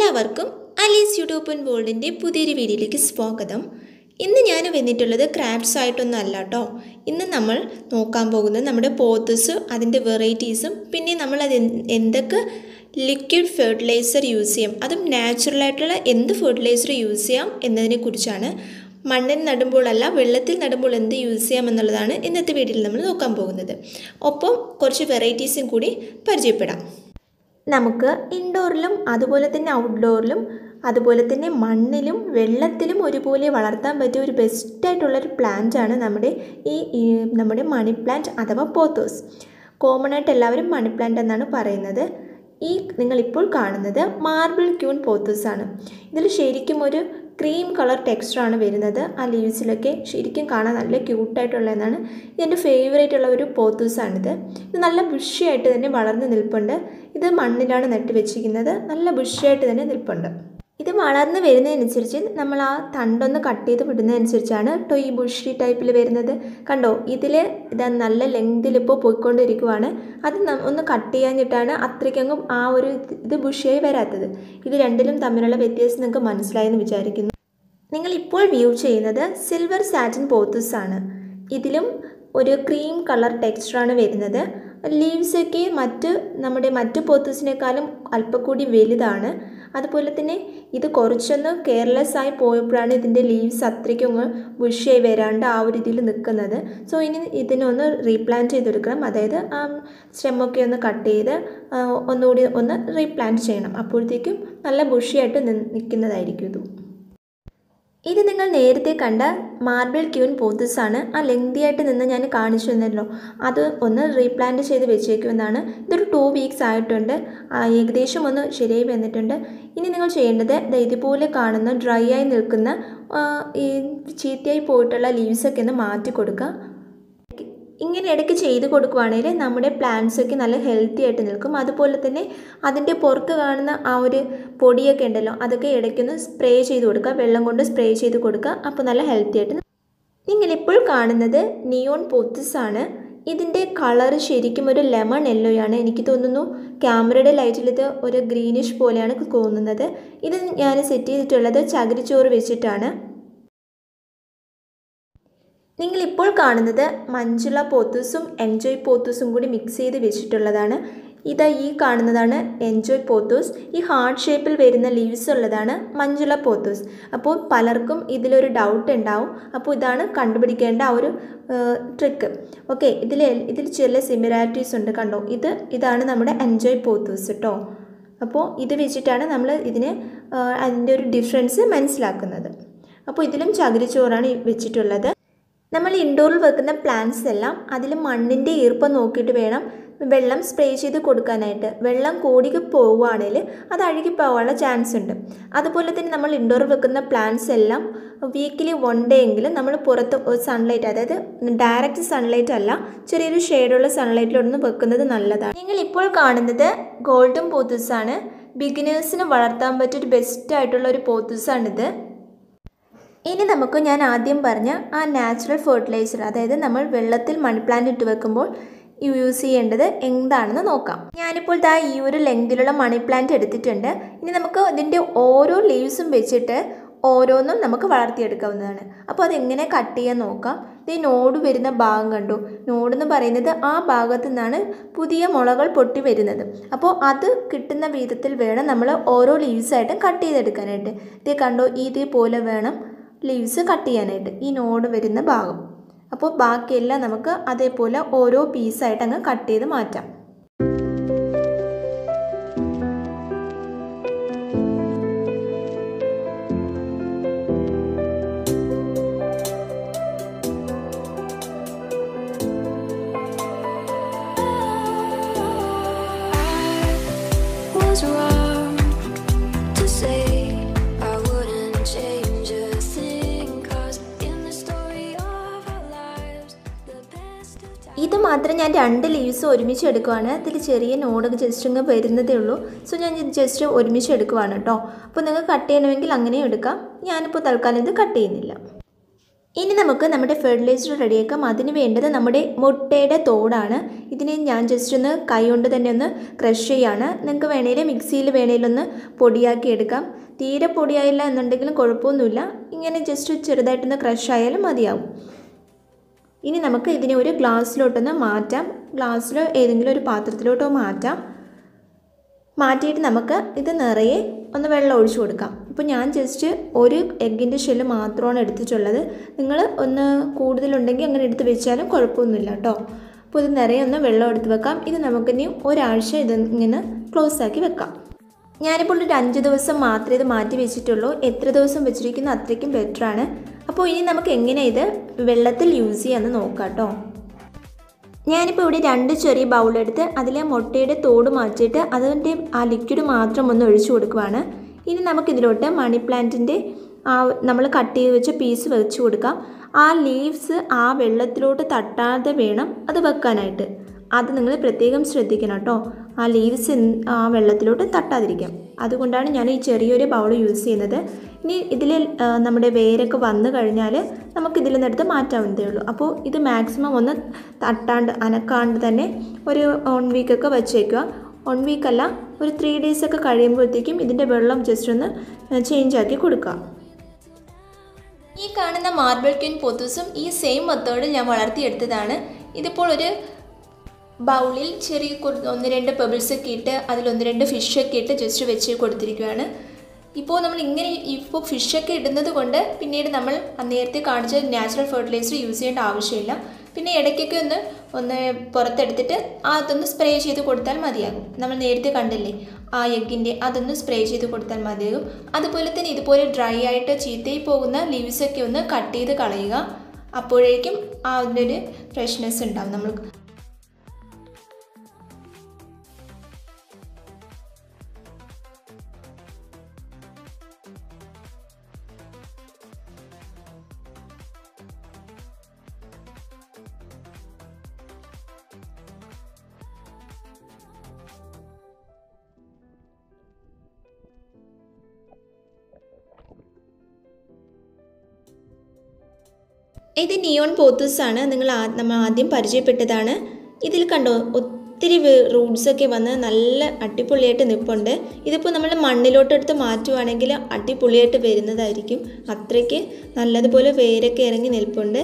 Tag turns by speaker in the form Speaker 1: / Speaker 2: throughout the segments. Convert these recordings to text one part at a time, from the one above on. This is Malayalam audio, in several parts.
Speaker 1: എല്ലാവർക്കും അലീസ് യൂട്യൂബൻ വേൾഡിൻ്റെ പുതിയൊരു വീഡിയോയിലേക്ക് സ്വാഗതം ഇന്ന് ഞാൻ വന്നിട്ടുള്ളത് ക്രാഫ്റ്റ്സ് ആയിട്ടൊന്നും അല്ല കേട്ടോ ഇന്ന് നമ്മൾ നോക്കാൻ പോകുന്നത് നമ്മുടെ പോത്തസ് അതിൻ്റെ വെറൈറ്റീസും പിന്നെ നമ്മൾ അത് എന്ത് എന്തൊക്കെ ലിക്വിഡ് ഫെർട്ടിലൈസർ യൂസ് ചെയ്യാം അതും നാച്ചുറലായിട്ടുള്ള എന്ത് ഫെർട്ടിലൈസർ യൂസ് ചെയ്യാം എന്നതിനെ കുറിച്ചാണ് മണ്ണിൽ നടുമ്പോഴല്ല വെള്ളത്തിൽ നടുമ്പോൾ എന്ത് യൂസ് ചെയ്യാം എന്നുള്ളതാണ് ഇന്നത്തെ വീഡിയോയിൽ നമ്മൾ നോക്കാൻ പോകുന്നത് ഒപ്പം കുറച്ച് വെറൈറ്റീസും കൂടി പരിചയപ്പെടാം നമുക്ക് ഇൻഡോറിലും അതുപോലെ തന്നെ ഔട്ട്ഡോറിലും അതുപോലെ തന്നെ മണ്ണിലും വെള്ളത്തിലും ഒരുപോലെ വളർത്താൻ പറ്റിയ ഒരു ബെസ്റ്റായിട്ടുള്ളൊരു പ്ലാന്റാണ് നമ്മുടെ ഈ ഈ നമ്മുടെ മണി പ്ലാന്റ് അഥവാ പോത്തോസ് കോമൺ ആയിട്ട് എല്ലാവരും മണി പ്ലാന്റ് എന്നാണ് പറയുന്നത് ഈ നിങ്ങളിപ്പോൾ കാണുന്നത് മാർബിൾ ക്യൂൺ പോത്തോസ് ആണ് ഇതിൽ ശരിക്കും ഒരു ക്രീം കളർ ടെക്സ്ചറാണ് വരുന്നത് ആ ലീവ്സിലൊക്കെ ശരിക്കും കാണാൻ നല്ല ക്യൂട്ടായിട്ടുള്ളതെന്നാണ് ഇതിൻ്റെ ഫേവറേറ്റ് ഉള്ള ഒരു പോത്തൂസാണിത് ഇത് നല്ല ബുഷിയായിട്ട് തന്നെ വളർന്ന് നിൽപ്പുണ്ട് ഇത് മണ്ണിലാണ് നട്ട് വെച്ചിരിക്കുന്നത് നല്ല ബുഷിയായിട്ട് തന്നെ നിൽപ്പുണ്ട് ഇത് വളർന്ന് വരുന്നതനുസരിച്ച് നമ്മൾ ആ തണ്ടൊന്ന് കട്ട് ചെയ്ത് വിടുന്നതനുസരിച്ചാണ് കേട്ടോ ഈ ബുഷി ടൈപ്പിൽ വരുന്നത് കണ്ടോ ഇതിൽ ഇതാ നല്ല ലെങ്തിൽ ഇപ്പോൾ പോയിക്കൊണ്ടിരിക്കുവാണ് അത് ന- ഒന്ന് കട്ട് ചെയ്യാഞ്ഞിട്ടാണ് അത്രയ്ക്കങ്ങും ആ ഒരു ഇത് ബുഷിയായി വരാത്തത് ഇത് രണ്ടിലും തമ്മിലുള്ള വ്യത്യാസം നിങ്ങൾക്ക് മനസ്സിലായെന്ന് വിചാരിക്കുന്നു നിങ്ങൾ ഇപ്പോൾ വ്യൂ ചെയ്യുന്നത് സിൽവർ സാറ്റിൻ പോത്തൂസ് ആണ് ഇതിലും ഒരു ക്രീം കളർ ടെക്സ്ചറാണ് വരുന്നത് ലീവ്സൊക്കെ മറ്റ് നമ്മുടെ മറ്റ് പോത്തൂസിനേക്കാളും അല്പം കൂടി വലുതാണ് അതുപോലെ തന്നെ ഇത് കുറച്ചൊന്ന് കെയർലെസ് ആയി പോയപ്പോഴാണ് ഇതിൻ്റെ ലീവ്സ് അത്രയ്ക്കും അങ്ങ് ബുഷിയായി വരാണ്ട് ആ ഒരു ഇതിൽ നിൽക്കുന്നത് സോ ഇനി ഇതിനൊന്ന് റീപ്ലാന്റ് ചെയ്തെടുക്കണം അതായത് ആ സ്റ്റെമ്മൊക്കെ ഒന്ന് കട്ട് ചെയ്ത് ആ, ഒന്നുകൂടി ഒന്ന് റീപ്ലാന്റ് ചെയ്യണം അപ്പോഴത്തേക്കും നല്ല ബുഷിയായിട്ട് നിൽക്കുന്നതായിരിക്കും ഇത് ഇത് നിങ്ങൾ നേരത്തെ കണ്ട മാർബിൾ ക്യൂൻ പോത്തസ് ആണ് ആ ലെങ്തി ആയിട്ട് നിന്ന് ഞാൻ കാണിച്ചു തന്നല്ലോ അത് ഒന്ന് റീപ്ലാന്റ് ചെയ്ത് വെച്ചേക്കുമെന്നാണ് ഇതൊരു ടു വീക്സ് ആയിട്ടുണ്ട് ആ, ഏകദേശം ഒന്ന് ശരിയായി വന്നിട്ടുണ്ട് ഇനി നിങ്ങൾ ചെയ്യേണ്ടത് ദേ ഇതുപോലെ കാണുന്ന ഡ്രൈ ആയി നിൽക്കുന്ന ആ, ഈ ചീത്തയായി പോയിട്ടുള്ള ലീവ്സൊക്കെ ഒന്ന് മാറ്റി കൊടുക്കുക ഇങ്ങനെ ഇടയ്ക്ക് ചെയ്ത് കൊടുക്കുവാണെങ്കിൽ നമ്മുടെ പ്ലാന്റ്സ് ഒക്കെ നല്ല ഹെൽത്തി ആയിട്ട് നിൽക്കും അതുപോലെ തന്നെ അതിൻ്റെ പുറത്ത് കാണുന്ന ആ ഒരു പൊടിയൊക്കെ ഉണ്ടല്ലോ അതൊക്കെ ഇടയ്ക്കൊന്ന് സ്പ്രേ ചെയ്ത് കൊടുക്കുക വെള്ളം കൊണ്ട് സ്പ്രേ ചെയ്ത് കൊടുക്കുക അപ്പോൾ നല്ല ഹെൽത്തി ആയിട്ട് നി- നിങ്ങളിപ്പോൾ കാണുന്നത് നിയോൺ പൊത്തിസ് ആണ് ഇതിൻ്റെ കളർ ശരിക്കും ഒരു ലെമൺ യെല്ലോയാണ് എനിക്ക് തോന്നുന്നു ക്യാമറയുടെ ലൈറ്റിൽ ഇത് ഒരു ഗ്രീനിഷ് പോലെയാണ് തോന്നുന്നത് ഇത് ഞാൻ സെറ്റ് ചെയ്തിട്ടുള്ളത് ചകിരിച്ചോറ് വെച്ചിട്ടാണ് നിങ്ങളിപ്പോൾ കാണുന്നത് മഞ്ജുള പോത്തൂസും എൻജോയ് പോത്തൂസും കൂടി മിക്സ് ചെയ്ത് വെച്ചിട്ടുള്ളതാണ് ഇതാ ഈ കാണുന്നതാണ് എൻജോയ് പോത്തൂസ് ഈ ഹാർട്ട് ഷേപ്പിൽ വരുന്ന ലീവ്സ് ഉള്ളതാണ് മഞ്ജുള പോത്തൂസ് അപ്പോൾ പലർക്കും ഇതിലൊരു ഡൗട്ട് ഉണ്ടാവും അപ്പോൾ ഇതാണ് കണ്ടുപിടിക്കേണ്ട ആ ഒരു ട്രിക്ക് ഓക്കെ ഇതിൽ ഇതിൽ ചില സിമിലാരിറ്റീസ് ഉണ്ട് കണ്ടോ ഇത് ഇതാണ് നമ്മുടെ എൻജോയ് പോത്തൂസ് കേട്ടോ അപ്പോൾ ഇത് വെച്ചിട്ടാണ് നമ്മൾ ഇതിന് ആ, അതിൻ്റെ ഒരു ഡിഫറൻസ് മനസ്സിലാക്കുന്നത് അപ്പോൾ ഇതിലും ചകിരിച്ചോറാണ് ഈ വെച്ചിട്ടുള്ളത് നമ്മൾ ഇൻഡോറിൽ വെക്കുന്ന പ്ലാന്റ്സ് എല്ലാം അതിൽ മണ്ണിൻ്റെ ഈർപ്പം നോക്കിയിട്ട് വേണം വെള്ളം സ്പ്രേ ചെയ്ത് കൊടുക്കാനായിട്ട് വെള്ളം കൂടി പോവുകയാണെങ്കിൽ അത് അഴുകി പോകാനുള്ള ചാൻസ് ഉണ്ട് അതുപോലെ തന്നെ നമ്മൾ ഇൻഡോറിൽ വെക്കുന്ന പ്ലാന്റ്സ് എല്ലാം വീക്കിലി വൺ ഡേ എങ്കിലും നമ്മൾ പുറത്ത് സൺലൈറ്റ് അതായത് ഡയറക്റ്റ് സൺലൈറ്റ് അല്ല ചെറിയൊരു ഷെയ്ഡുള്ള സൺലൈറ്റിലൊന്ന് വെക്കുന്നത് നല്ലതാണ് നിങ്ങൾ ഇപ്പോൾ കാണുന്നത് ഗോൾഡൻ പോത്തൂസാണ് ബിഗിനേഴ്സിന് വളർത്താൻ പറ്റിയ ഒരു ബെസ്റ്റ് ആയിട്ടുള്ള ഒരു പോത്തൂസാണിത് ഇനി നമുക്ക് ഞാൻ ആദ്യം പറഞ്ഞ ആ നാച്ചുറൽ ഫെർട്ടിലൈസർ അതായത് നമ്മൾ വെള്ളത്തിൽ മണി പ്ലാന്റ് ഇട്ട് വെക്കുമ്പോൾ യൂസ് ചെയ്യേണ്ടത് എന്താണെന്ന് നോക്കാം ഞാനിപ്പോൾ ദാ ഈ ഒരു ലെങ്തിലുള്ള മണി പ്ലാന്റ് എടുത്തിട്ടുണ്ട് ഇനി നമുക്ക് ഇതിൻ്റെ ഓരോ ലീവ്സും വെച്ചിട്ട് ഓരോന്നും നമുക്ക് വളർത്തിയെടുക്കാവുന്നതാണ് അപ്പോൾ അതെങ്ങനെ കട്ട് ചെയ്യാൻ നോക്കാം ഇത് ഈ നോട് വരുന്ന ഭാഗം കണ്ടു നോട് എന്ന് പറയുന്നത് ആ ഭാഗത്തു നിന്നാണ് പുതിയ മുളകൾ പൊട്ടി വരുന്നത് അപ്പോൾ അത് കിട്ടുന്ന വിധത്തിൽ വേണം നമ്മൾ ഓരോ ലീവ്സായിട്ടും കട്ട് ചെയ്തെടുക്കാനായിട്ട് ഇത് കണ്ടോ ഇതേപോലെ വേണം ലീവ്സ് കട്ട് ചെയ്യാനായിട്ട് ഈ നോട് വരുന്ന ഭാഗം അപ്പോൾ ബാക്കിയെല്ലാം നമുക്ക് അതേപോലെ ഓരോ പീസായിട്ട് അങ്ങ് കട്ട് ചെയ്ത് മാറ്റാം
Speaker 2: was wrong to say I wouldn't change a thing. Cause in the story of our lives, the best of times.
Speaker 1: ഇത് മാത്രം ഞാൻ രണ്ട് ലീവ്സ് ഒരുമിച്ച് എടുക്കുവാണ് ഇതിൽ ചെറിയ നോഡ് ജസ്റ്റ് ഇങ്ങ് വരുന്നതേ ഉള്ളൂ സോ ഞാൻ ജസ്റ്റ് ഒരുമിച്ച് എടുക്കുവാണ് കേട്ടോ അപ്പോൾ നിങ്ങൾക്ക് കട്ട് ചെയ്യണമെങ്കിൽ അങ്ങനെയും എടുക്കാം ഞാനിപ്പോൾ തൽക്കാലം ഇത് കട്ട് ചെയ്യുന്നില്ല ഇനി നമുക്ക് നമ്മുടെ ഫെർട്ടിലൈസർ റെഡിയാക്കാം അതിന് വേണ്ടത് നമ്മുടെ മുട്ടയുടെ തോടാണ് ഇതിനെ ഞാൻ ജസ്റ്റ് ഒന്ന് കൈ കൊണ്ട് തന്നെ ഒന്ന് ക്രഷ് ചെയ്യാണ് നിങ്ങൾക്ക് വേണേൽ മിക്സിയിൽ വേണേലൊന്ന് പൊടിയാക്കി എടുക്കാം തീരെ പൊടിയായില്ല എന്നുണ്ടെങ്കിലും കുഴപ്പമൊന്നുമില്ല ഇങ്ങനെ ജസ്റ്റ് ചെറുതായിട്ടൊന്ന് ക്രഷ് ആയാലും മതിയാവും ഇനി നമുക്ക് ഇതിനെ ഒരു ഗ്ലാസ്സിലോട്ടൊന്ന് മാറ്റാം ഗ്ലാസ്സിലോ ഏതെങ്കിലും ഒരു പാത്രത്തിലോട്ടോ മാറ്റാം മാറ്റിയിട്ട് നമുക്ക് ഇത് നിറയെ ഒന്ന് വെള്ളം ഒഴിച്ചു കൊടുക്കാം ഇപ്പോൾ ഞാൻ ജസ്റ്റ് ഒരു എഗ്ഗിൻ്റെ ഷെല്ല് മാത്രമാണ് എടുത്തിട്ടുള്ളത് നിങ്ങൾ ഒന്ന് കൂടുതലുണ്ടെങ്കിൽ അങ്ങനെ എടുത്ത് വെച്ചാലും കുഴപ്പമൊന്നുമില്ല കേട്ടോ അപ്പോൾ ഇത് നിറയെ ഒന്ന് വെള്ളം എടുത്ത് വെക്കാം ഇത് നമുക്കിനി ഒരാഴ്ച ഇത് ഇങ്ങനെ ക്ലോസ് ആക്കി വെക്കാം ഞാനിപ്പോൾ ഒരു അഞ്ച് ദിവസം മാത്രമേ ഇത് മാറ്റി വെച്ചിട്ടുള്ളൂ എത്ര ദിവസം വെച്ചിരിക്കുന്നു അത്രയ്ക്കും ബെറ്ററാണ് അപ്പോൾ ഇനി നമുക്ക് എങ്ങനെ ഇത് വെള്ളത്തിൽ യൂസ് ചെയ്യാമെന്ന് നോക്കാം കേട്ടോ ഞാനിപ്പോൾ ഇവിടെ രണ്ട് ചെറിയ ബൗളെടുത്ത് അതിലെ മുട്ടയുടെ തോട് മാറ്റിയിട്ട് അതിൻ്റെ ആ ലിക്വിഡ് മാത്രം ഒന്ന് ഒഴിച്ചു കൊടുക്കുവാണ് ഇനി നമുക്കിതിലോട്ട് മണി പ്ലാന്റിൻ്റെ ആ നമ്മൾ കട്ട് ചെയ്ത് വെച്ച പീസ് വെച്ച് കൊടുക്കാം ആ ലീവ്സ് ആ വെള്ളത്തിലോട്ട് തട്ടാതെ വേണം അത് വെക്കാനായിട്ട് അത് നിങ്ങൾ പ്രത്യേകം ശ്രദ്ധിക്കണം കേട്ടോ ആ ലീവ്സ് ആ വെള്ളത്തിലോട്ട് തട്ടാതിരിക്കാം അതുകൊണ്ടാണ് ഞാൻ ഈ ചെറിയൊരു ബൗൾ യൂസ് ചെയ്യുന്നത് ഇനി ഇതിൽ നമ്മുടെ വേരൊക്കെ വന്നു കഴിഞ്ഞാൽ നമുക്ക് ഇതിൽ നിന്നെടുത്ത് മാറ്റാവുന്നതേ ഉള്ളൂ അപ്പോൾ ഇത് മാക്സിമം ഒന്ന് തട്ടാണ്ട് അനക്കാണ്ട് തന്നെ ഒരു വൺ വീക്കൊക്കെ വെച്ചേക്കുക വൺ വീക്കല്ല ഒരു ത്രീ ഡേയ്സ് ഒക്കെ കഴിയുമ്പോഴത്തേക്കും ഇതിൻ്റെ വെള്ളം ജസ്റ്റ് ഒന്ന് ചേഞ്ച് ആക്കി കൊടുക്കുക ഈ കാണുന്ന മാർബിൾ ക്യൂൻ പൊത്തൂസും ഈ സെയിം മെത്തേഡിൽ ഞാൻ വളർത്തിയെടുത്തതാണ് ഇതിപ്പോൾ ഒരു ബൗളിൽ ചെറിയ കുറ- ഒന്ന് രണ്ട് പെബിൾസ് ഒക്കെ ഇട്ട് അതിൽ ഒന്ന് രണ്ട് ഫിഷൊക്കെ ഇട്ട് ജസ്റ്റ് വെച്ച് കൊടുത്തിരിക്കുകയാണ് ഇപ്പോൾ നമ്മൾ ഇങ്ങനെ ഇപ്പോൾ ഫിഷൊക്കെ ഇടുന്നത് കൊണ്ട് പിന്നീട് നമ്മൾ നേരത്തെ കാണിച്ച നാച്ചുറൽ ഫെർട്ടിലൈസർ യൂസ് ചെയ്യേണ്ട ആവശ്യമില്ല പിന്നെ ഇടയ്ക്കൊക്കെ ഒന്ന് ഒന്ന് പുറത്തെടുത്തിട്ട് ആ അതൊന്ന് സ്പ്രേ ചെയ്ത് കൊടുത്താൽ മതിയാകും നമ്മൾ നേരത്തെ കണ്ടില്ലേ ആ എഗ്ഗിൻ്റെ അതൊന്ന് സ്പ്രേ ചെയ്ത് കൊടുത്താൽ മതിയാകും അതുപോലെ തന്നെ ഇതുപോലെ ഡ്രൈ ആയിട്ട് ചീത്തയിൽ പോകുന്ന ലീവ്സൊക്കെ ഒന്ന് കട്ട് ചെയ്ത് കളയുക അപ്പോഴേക്കും ആ അതിൻ്റെ ഫ്രഷ്നെസ് ഉണ്ടാവും നമ്മൾക്ക് ഇത് നിയോൺ പോത്തസ് ആണ് നിങ്ങൾ ആ- നമ്മൾ ആദ്യം പരിചയപ്പെട്ടതാണ് ഇതിൽ കണ്ടോ ഒത്തിരി റൂട്ട്സ് ഒക്കെ വന്ന് നല്ല അടിപൊളിയായിട്ട് നിൽപ്പുണ്ട് ഇതിപ്പോൾ നമ്മൾ മണ്ണിലോട്ടെടുത്ത് മാറ്റുവാണെങ്കിൽ അടിപൊളിയായിട്ട് വരുന്നതായിരിക്കും അത്രയ്ക്ക് നല്ലതുപോലെ വേരൊക്കെ ഇറങ്ങി നിൽപ്പുണ്ട്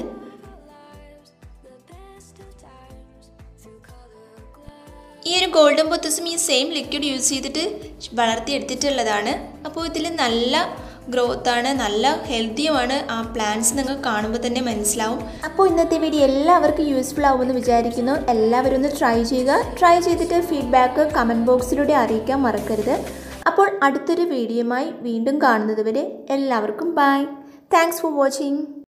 Speaker 1: ഈ ഒരു ഗോൾഡൻ പൊത്തസും ഈ സെയിം ലിക്വിഡ് യൂസ് ചെയ്തിട്ട് വളർത്തിയെടുത്തിട്ടുള്ളതാണ് അപ്പോൾ ഇതിൽ നല്ല ഗ്രോത്താണ് നല്ല ഹെൽത്തിയുമാണ് ആ പ്ലാന്റ്സ് നിങ്ങൾക്ക് കാണുമ്പോൾ തന്നെ മനസ്സിലാവും അപ്പോൾ ഇന്നത്തെ വീഡിയോ എല്ലാവർക്കും യൂസ്ഫുൾ ആവുമെന്ന് വിചാരിക്കുന്നു എല്ലാവരും ഒന്ന് ട്രൈ ചെയ്യുക ട്രൈ ചെയ്തിട്ട് ഫീഡ്ബാക്ക് കമൻറ്റ് ബോക്സിലൂടെ അറിയിക്കാൻ മറക്കരുത് അപ്പോൾ അടുത്തൊരു വീഡിയോയുമായി വീണ്ടും കാണുന്നത് വരെ എല്ലാവർക്കും ബൈ താങ്ക്സ് ഫോർ വാച്ചിങ്